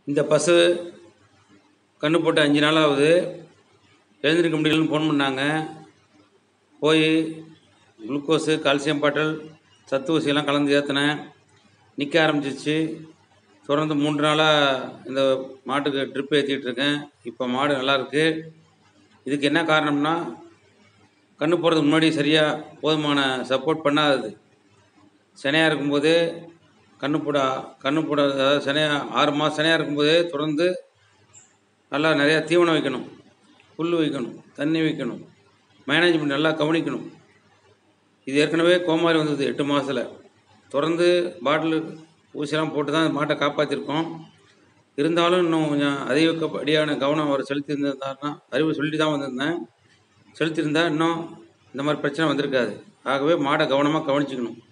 இந்த பசு கன்று போட்டு அஞ்சு நாள் ஆகுது எழுந்திருக்க முடியலன்னு ஃபோன் பண்ணாங்க போய் குளுக்கோஸு கால்சியம் பாட்டில் சத்து ஊசியெல்லாம் கலந்து ஏற்றினேன் நிற்க ஆரம்பிச்சிருச்சு தொடர்ந்து மூன்று நாளாக இந்த மாட்டுக்கு ட்ரிப் ஏற்றிட்டு இருக்கேன் இப்போ மாடு நல்லா இருக்கு இதுக்கு என்ன காரணம்னா கன்று போடுறதுக்கு முன்னாடி சரியாக போதுமான சப்போர்ட் பண்ணாதது சினையாக இருக்கும்போது கன்று போட கன்று போட அதாவது சினையாக ஆறு மாதம் சினையாக இருக்கும்போதே தொடர்ந்து நல்லா நிறையா தீவனம் வைக்கணும் புல் வைக்கணும் தண்ணி வைக்கணும் மேனேஜ்மெண்ட் நல்லா கவனிக்கணும் இது ஏற்கனவே கோமாரி வந்தது எட்டு மாதத்தில் தொடர்ந்து பாட்டிலு ஊசியெல்லாம் போட்டு தான் மாட்டை காப்பாற்றிருக்கோம் இருந்தாலும் இன்னும் கொஞ்சம் அதிகப்படியான கவனம் அவர் செலுத்தியிருந்தாருன்னா அறிவு சொல்லிட்டு தான் வந்திருந்தேன் செலுத்தியிருந்தா இன்னும் இந்த மாதிரி பிரச்சனை வந்திருக்காது ஆகவே மாடை கவனமாக கவனிச்சுக்கணும்